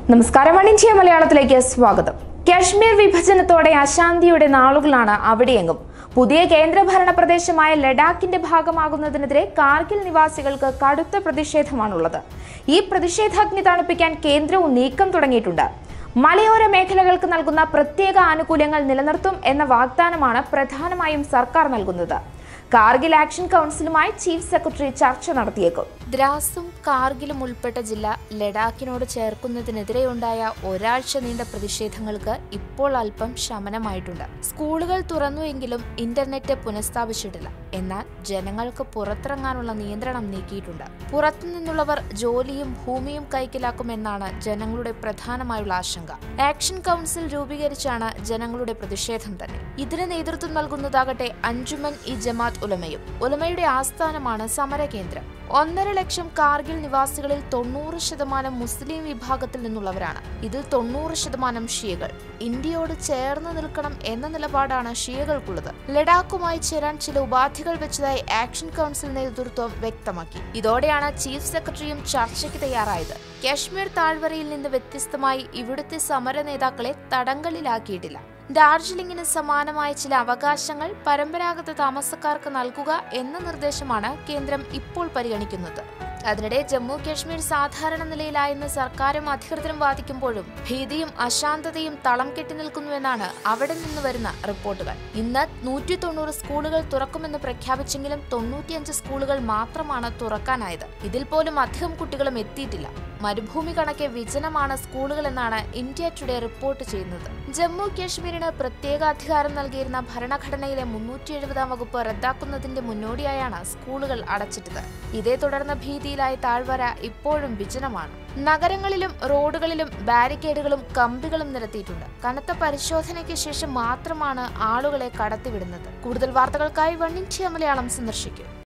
നമസ്കാരം one India മലയാളത്തിലേക്ക് സ്വാഗതം കാശ്മീർ വിഭജനത്തോടെ അശാന്തിയുടെ നാളുകളാണ് അവിടെയെങ്ങും പുതിയ കേന്ദ്രഭരണ പ്രദേശമായ ലഡാക്കിന്റെ ഭാഗമാകുന്നതിനെതിരെ കാർഗിൽ നിവാസികൾക്ക് കടുത്ത പ്രതിഷേധമാണുള്ളത് ഈ പ്രതിഷേധാഗ്നി തണുപ്പിക്കാൻ കേന്ദ്രവും നീക്കം തുടങ്ങിയിട്ടുണ്ട് മലയോര മേഖലകൾക്ക് നൽകുന്ന പ്രത്യേക ആനുകൂല്യങ്ങൾ നിലനിർത്തും എന്ന വാഗ്ദാനമാണ് പ്രധാനമായും സർക്കാർ നൽകുന്നത് കാർഗിൽ ആക്ഷൻ കൗൺസിലുമായി ചീഫ് സെക്രട്ടറി ചർച്ച നടത്തിയേക്കും ദ്രാസും കാർഗിലും ഉൾപ്പെട്ട ജില്ല ലഡാക്കിനോട് ചേർക്കുന്നതിനെതിരെയുണ്ടായ ഒരാഴ്ച നീണ്ട പ്രതിഷേധങ്ങൾക്ക് ഇപ്പോൾ അല്പം ശമനമായിട്ടുണ്ട് സ്കൂളുകൾ തുറന്നുവെങ്കിലും ഇന്റർനെറ്റ് പുനഃസ്ഥാപിച്ചിട്ടില്ല എന്നാൽ ജനങ്ങൾക്ക് പുറത്തിറങ്ങാനുള്ള നിയന്ത്രണം നീക്കിയിട്ടുണ്ട് പുറത്തുനിന്നുള്ളവർ ജോലിയും ഭൂമിയും കൈക്കലാക്കുമെന്നാണ് ജനങ്ങളുടെ പ്രധാനമായുള്ള ആശങ്ക ആക്ഷൻ കൗൺസിൽ രൂപീകരിച്ചാണ് ജനങ്ങളുടെ പ്രതിഷേധം തന്നെ ഇതിന് നേതൃത്വം നൽകുന്നതാകട്ടെ അഞ്ചുമൻ ഇ ജമാത്ത് ഉലമയും ഉലമയുടെ ആസ്ഥാനമാണ് സമരകേന്ദ്രം ഒന്നര ലക്ഷം കാർഗിൽ നിവാസികളിൽ തൊണ്ണൂറ് ശതമാനം മുസ്ലിം വിഭാഗത്തിൽ നിന്നുള്ളവരാണ് ഇതിൽ തൊണ്ണൂറ് ശതമാനം ഷിയകൾ ഇന്ത്യയോട് ചേർന്ന് നിൽക്കണം എന്ന നിലപാടാണ് ഷിയകൾക്കുള്ളത് ലഡാക്കുമായി ചേരാൻ ചില ഉപാധികൾ വെച്ചതായി ആക്ഷൻ കൗൺസിൽ നേതൃത്വം വ്യക്തമാക്കി ഇതോടെയാണ് ചീഫ് സെക്രട്ടറിയും ചർച്ചയ്ക്ക് തയ്യാറായത് കാശ്മീർ താഴ്വരയിൽ നിന്ന് വ്യത്യസ്തമായി ഇവിടുത്തെ സമര നേതാക്കളെ തടങ്കലിലാക്കിയിട്ടില്ല ഡാർജിലിംഗിന് സമാനമായ ചില അവകാശങ്ങൾ പരമ്പരാഗത താമസക്കാർക്ക് നൽകുക എന്ന നിർദ്ദേശമാണ് കേന്ദ്രം ഇപ്പോൾ പരിഗണിക്കുന്നത് അതിനിടെ ജമ്മു കാശ്മീർ സാധാരണ നിലയിലായെന്ന് സർക്കാരും അധികൃതരും വാദിക്കുമ്പോഴും ഭീതിയും അശാന്തതയും തളം കെട്ടി നിൽക്കുന്നുവെന്നാണ് അവിടെ നിന്ന് വരുന്ന റിപ്പോർട്ടുകൾ ഇന്ന് നൂറ്റി തൊണ്ണൂറ് സ്കൂളുകൾ തുറക്കുമെന്ന് പ്രഖ്യാപിച്ചെങ്കിലും തൊണ്ണൂറ്റിയഞ്ച് സ്കൂളുകൾ മാത്രമാണ് തുറക്കാനായത് ഇതിൽ പോലും അധികം കുട്ടികളും എത്തിയിട്ടില്ല മരുഭൂമി കണക്കെ വിജനമാണ് സ്കൂളുകൾ എന്നാണ് ഇന്ത്യ ടുഡേ റിപ്പോർട്ട് ചെയ്യുന്നത് ജമ്മു കാശ്മീരിന് പ്രത്യേക അധികാരം നൽകിയിരുന്ന ഭരണഘടനയിലെ മുന്നൂറ്റി എഴുപതാം വകുപ്പ് റദ്ദാക്കുന്നതിന്റെ മുന്നോടിയായാണ് സ്കൂളുകൾ അടച്ചിട്ടത് ഇതേ തുടർന്ന് ഭീതിയിലായ താഴ്വര ഇപ്പോഴും വിജനമാണ് നഗരങ്ങളിലും റോഡുകളിലും ബാരിക്കേഡുകളും കമ്പികളും നിരത്തിയിട്ടുണ്ട് കനത്ത പരിശോധനയ്ക്ക് ശേഷം മാത്രമാണ് ആളുകളെ കടത്തിവിടുന്നത് കൂടുതൽ വാർത്തകൾക്കായി വൺ ഇന്ത്യ മലയാളം സന്ദർശിക്കും